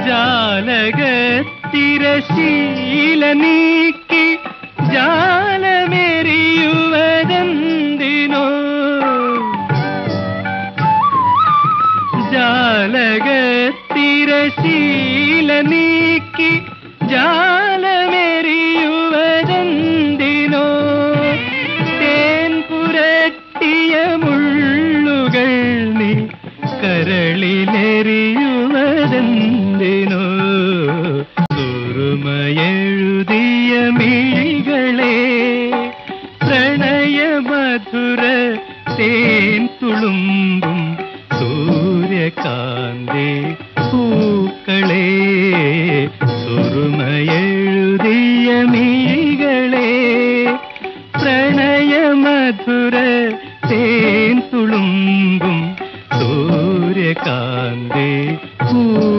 ജാലകത്തിരശീല നീക്കി ജാലമെറിയുവതെന്തിനോ ജാലകത്തിരശീല നീക്കി ജാലമെറിയുവതെന്തിനോ തേൻ പുരട്ടിയ മുള്ളുകൾ നീ കരളിലെറിയുവതെന്തിനോ സുറുമയെഴുതിയ മിഴികളെ പ്രണയമധുര തേൻ തുളുമ്പും സൂര്യകാന്തി പൂക്കളെ സുറുമയെഴുതിയ മിഴികളെ പ്രണയമധുര തേൻ തുളുമ്പും സൂര്യകാന്തി പൂ